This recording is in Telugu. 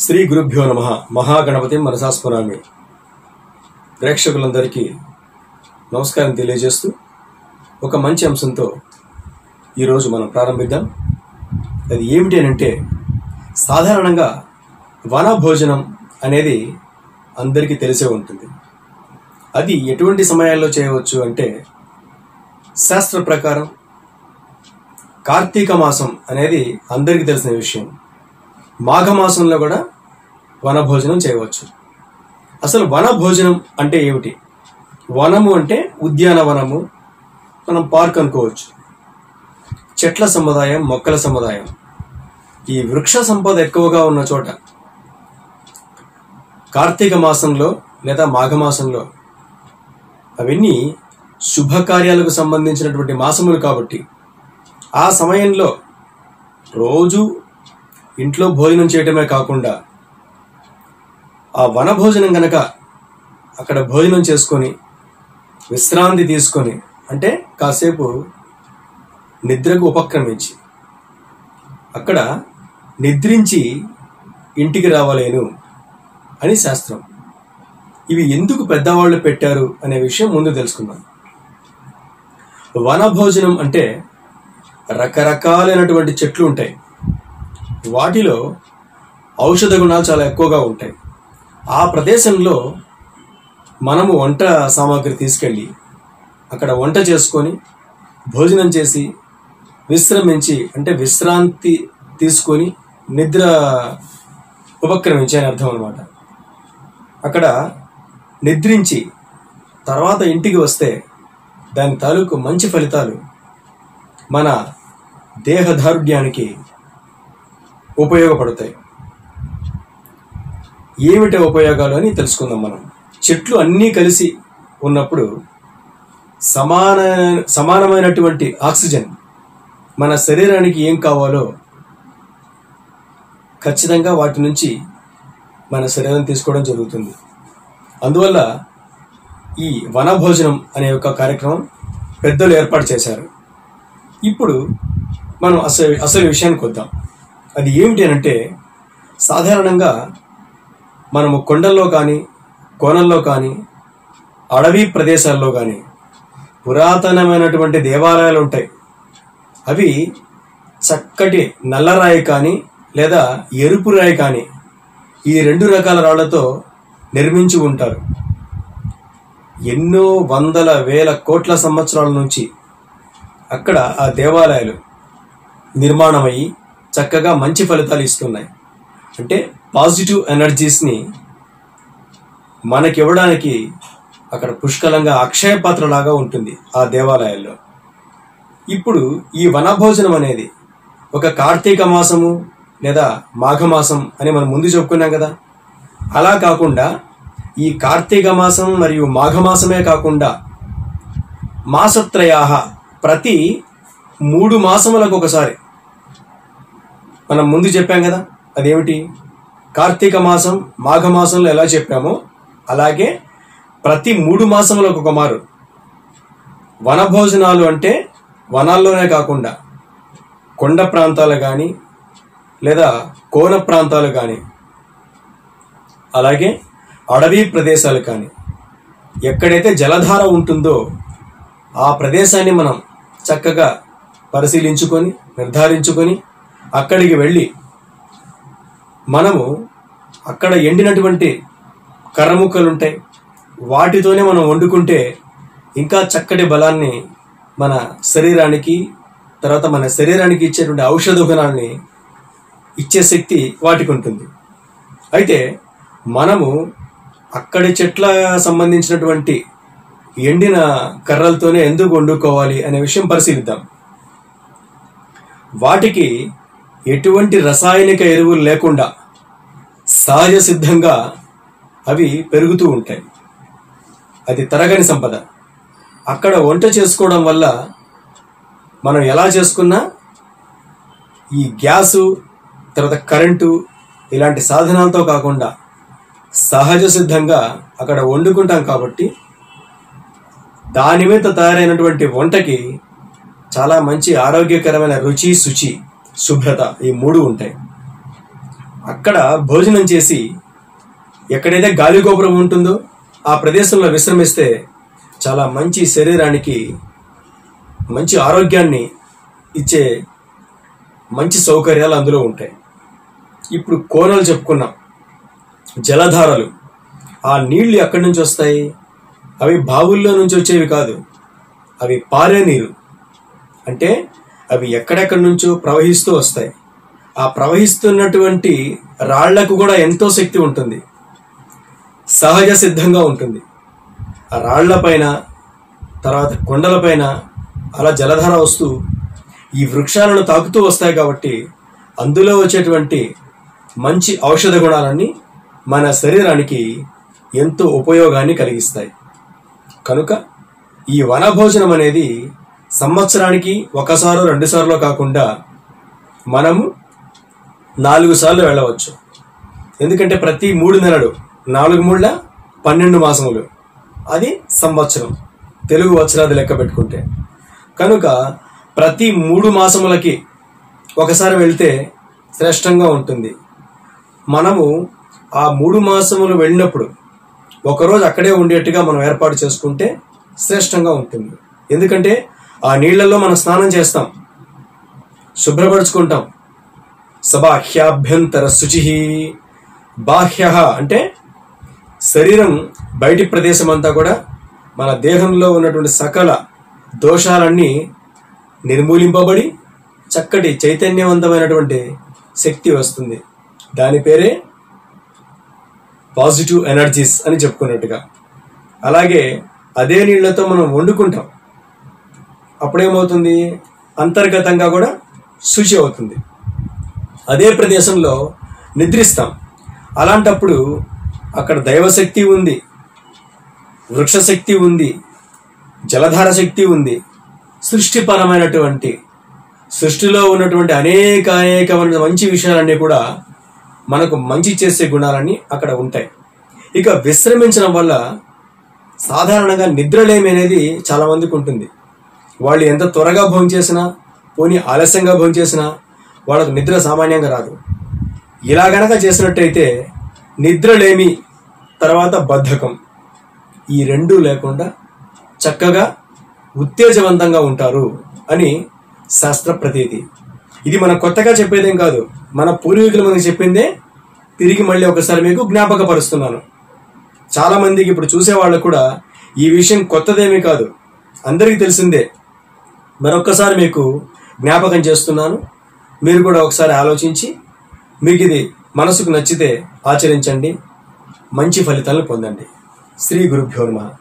శ్రీ గురుభ్యో నమ మహాగణపతి మనసాస్మరామి ప్రేక్షకులందరికీ నమస్కారం తెలియజేస్తూ ఒక మంచి అంశంతో ఈరోజు మనం ప్రారంభిద్దాం అది ఏమిటి అని అంటే సాధారణంగా వన భోజనం అనేది అందరికీ తెలిసే ఉంటుంది అది ఎటువంటి సమయాల్లో చేయవచ్చు అంటే శాస్త్ర ప్రకారం కార్తీక మాసం అనేది అందరికీ తెలిసిన విషయం మాఘమాసంలో కూడా వనభోజనం చేయవచ్చు అసలు వనభోజనం అంటే ఏమిటి వనము అంటే ఉద్యానవనము మనం పార్క్ అనుకోవచ్చు చెట్ల సముదాయం మొక్కల సముదాయం ఈ వృక్ష సంపద ఎక్కువగా ఉన్న చోట కార్తీక మాసంలో లేదా మాఘమాసంలో అవన్నీ శుభకార్యాలకు సంబంధించినటువంటి మాసములు కాబట్టి ఆ సమయంలో రోజు ఇంట్లో భోజనం చేయటమే కాకుండా ఆ వనభోజనం గనక అక్కడ భోజనం చేసుకొని విశ్రాంతి తీసుకొని అంటే కాసేపు నిద్రకు ఉపక్రమించి అక్కడ నిద్రించి ఇంటికి రావలేను అని శాస్త్రం ఇవి ఎందుకు పెద్దవాళ్ళు పెట్టారు అనే విషయం ముందు తెలుసుకుందాం వనభోజనం అంటే రకరకాలైనటువంటి చెట్లు ఉంటాయి వాటిలో ఔషధ గుణాలు చాలా ఎక్కువగా ఉంటాయి ఆ ప్రదేశంలో మనము వంట సామాగ్రి తీసుకెళ్ళి అక్కడ వంట చేసుకొని భోజనం చేసి విశ్రమించి అంటే విశ్రాంతి తీసుకొని నిద్ర ఉపక్రమించి అని అర్థం అనమాట అక్కడ నిద్రించి తర్వాత ఇంటికి వస్తే దాని తాలూకు మంచి ఫలితాలు మన దేహదారుఢ్యానికి ఉపయోగపడతాయి ఏమిటి ఉపయోగాలు అని తెలుసుకుందాం మనం చెట్లు అన్నీ కలిసి ఉన్నప్పుడు సమాన సమానమైనటువంటి ఆక్సిజన్ మన శరీరానికి ఏం కావాలో ఖచ్చితంగా వాటి నుంచి మన శరీరం తీసుకోవడం జరుగుతుంది అందువల్ల ఈ వనభోజనం అనే ఒక కార్యక్రమం పెద్దలు ఏర్పాటు చేశారు ఇప్పుడు మనం అసలు అసలు విషయానికి వద్దాం అది ఏమిటి అని అంటే సాధారణంగా మనము కొండల్లో కానీ కోనల్లో కానీ అడవి ప్రదేశాల్లో కానీ పురాతనమైనటువంటి దేవాలయాలు ఉంటాయి అవి చక్కటి నల్లరాయి కానీ లేదా ఎరుపు రాయి కానీ ఈ రెండు రకాల రాళ్లతో నిర్మించి ఉంటారు ఎన్నో వందల వేల కోట్ల సంవత్సరాల నుంచి అక్కడ ఆ దేవాలయాలు నిర్మాణమయ్యి చక్కగా మంచి ఫలితాలు ఇస్తున్నాయి అంటే పాజిటివ్ ఎనర్జీస్ని మనకి ఇవ్వడానికి అక్కడ పుష్కలంగా అక్షయ పాత్రలాగా ఉంటుంది ఆ దేవాలయాల్లో ఇప్పుడు ఈ వనభోజనం అనేది ఒక కార్తీక మాసము లేదా మాఘమాసం అని మనం ముందు చెప్పుకున్నాం కదా అలా కాకుండా ఈ కార్తీక మాసం మరియు మాఘమాసమే కాకుండా మాసత్రయాహ ప్రతి మూడు మాసములకు ఒకసారి మనం ముందు చెప్పాం కదా అదేమిటి కార్తీక మాసం మాఘమాసంలో ఎలా చెప్పామో అలాగే ప్రతి మూడు మాసములకు ఒక మారు వనభోజనాలు అంటే వనాల్లోనే కాకుండా కొండ ప్రాంతాలు కానీ లేదా కోన ప్రాంతాలు కానీ అలాగే అడవి ప్రదేశాలు కానీ ఎక్కడైతే జలధార ఉంటుందో ఆ ప్రదేశాన్ని మనం చక్కగా పరిశీలించుకొని నిర్ధారించుకొని అక్కడికి వెళ్ళి మనము అక్కడ ఎండినటువంటి కర్రముక్కలు ఉంటాయి వాటితోనే మనం వండుకుంటే ఇంకా చక్కటి బలాన్ని మన శరీరానికి తర్వాత మన శరీరానికి ఇచ్చేటువంటి ఔషధ గుణాన్ని ఇచ్చే శక్తి వాటికి ఉంటుంది అయితే మనము అక్కడి చెట్ల సంబంధించినటువంటి ఎండిన కర్రలతోనే ఎందుకు వండుకోవాలి అనే విషయం పరిశీలిద్దాం వాటికి ఎటువంటి రసాయనిక ఎరువులు లేకుండా సహజ సిద్ధంగా అవి పెరుగుతూ ఉంటాయి అది తరగని సంపద అక్కడ వంట చేసుకోవడం వల్ల మనం ఎలా చేసుకున్నా ఈ గ్యాసు తర్వాత కరెంటు ఇలాంటి సాధనాలతో కాకుండా సహజ సిద్ధంగా అక్కడ వండుకుంటాం కాబట్టి దాని మీద తయారైనటువంటి వంటకి చాలా మంచి ఆరోగ్యకరమైన రుచి శుచి శుభ్రత ఈ మూడు ఉంటాయి అక్కడ భోజనం చేసి ఎక్కడైతే గాలి గోపురం ఉంటుందో ఆ ప్రదేశంలో విశ్రమిస్తే చాలా మంచి శరీరానికి మంచి ఆరోగ్యాన్ని ఇచ్చే మంచి సౌకర్యాలు అందులో ఉంటాయి ఇప్పుడు కోనలు చెప్పుకున్నాం జలధారలు ఆ నీళ్లు ఎక్కడి నుంచి వస్తాయి అవి బావుల్లో నుంచి వచ్చేవి కాదు అవి పారే నీరు అంటే అవి ఎక్కడెక్కడి నుంచో ప్రవహిస్తూ వస్తాయి ఆ ప్రవహిస్తున్నటువంటి రాళ్లకు కూడా ఎంతో శక్తి ఉంటుంది సహజ సిద్ధంగా ఉంటుంది ఆ రాళ్లపైన తర్వాత కొండలపైన అలా జలధార వస్తూ ఈ వృక్షాలను తాకుతూ వస్తాయి కాబట్టి అందులో వచ్చేటువంటి మంచి ఔషధ గుణాలన్నీ మన శరీరానికి ఎంతో ఉపయోగాన్ని కలిగిస్తాయి కనుక ఈ వనభోజనం అనేది సంవత్సరానికి ఒకసారో రెండుసార్లు కాకుండా మనము నాలుగు సార్లు వెళ్ళవచ్చు ఎందుకంటే ప్రతి మూడు నెలలు నాలుగు మూడుల పన్నెండు మాసములు అది సంవత్సరం తెలుగు వత్సరాది లెక్క పెట్టుకుంటే కనుక ప్రతి మూడు మాసములకి ఒకసారి వెళ్తే శ్రేష్టంగా ఉంటుంది మనము ఆ మూడు మాసములు వెళ్ళినప్పుడు ఒకరోజు అక్కడే ఉండేట్టుగా మనం ఏర్పాటు చేసుకుంటే శ్రేష్టంగా ఉంటుంది ఎందుకంటే ఆ నీళ్లలో మనం స్నానం చేస్తాం శుభ్రపరుచుకుంటాం సబాహ్యాభ్యంతర శుచి బాహ్య అంటే శరీరం బయటి ప్రదేశం అంతా కూడా మన దేహంలో ఉన్నటువంటి సకల దోషాలన్నీ నిర్మూలింపబడి చక్కటి చైతన్యవంతమైనటువంటి శక్తి వస్తుంది దాని పేరే పాజిటివ్ ఎనర్జీస్ అని చెప్పుకున్నట్టుగా అలాగే అదే నీళ్లతో మనం వండుకుంటాం అప్పుడేమవుతుంది అంతర్గతంగా కూడా శుచి అవుతుంది అదే ప్రదేశంలో నిద్రిస్తాం అలాంటప్పుడు అక్కడ దైవశక్తి ఉంది వృక్షశక్తి ఉంది జలధార శక్తి ఉంది సృష్టిపరమైనటువంటి సృష్టిలో ఉన్నటువంటి అనేక అనేకమైన మంచి విషయాలన్నీ కూడా మనకు మంచి చేసే గుణాలన్నీ అక్కడ ఉంటాయి ఇక విశ్రమించడం వల్ల సాధారణంగా నిద్రలేమి అనేది చాలా మందికి ఉంటుంది వాళ్ళు ఎంత త్వరగా భోజనం చేసినా పోనీ ఆలస్యంగా భోజనం చేసినా వాళ్ళకు నిద్ర సామాన్యంగా రాదు ఇలా గనక చేసినట్టయితే నిద్రలేమి తర్వాత బద్ధకం ఈ రెండూ లేకుండా చక్కగా ఉత్తేజవంతంగా ఉంటారు అని శాస్త్ర ప్రతీతి ఇది మనం కొత్తగా చెప్పేదేం కాదు మన పూర్వీకులు మనకు చెప్పిందే తిరిగి మళ్ళీ ఒకసారి మీకు జ్ఞాపకపరుస్తున్నాను చాలా మందికి ఇప్పుడు చూసే వాళ్ళకు కూడా ఈ విషయం కొత్తదేమీ కాదు అందరికీ తెలిసిందే మరొక్కసారి మీకు జ్ఞాపకం చేస్తున్నాను మీరు కూడా ఒకసారి ఆలోచించి మీకు ఇది మనసుకు నచ్చితే ఆచరించండి మంచి ఫలితాలను పొందండి శ్రీ గురుభ్యో నమః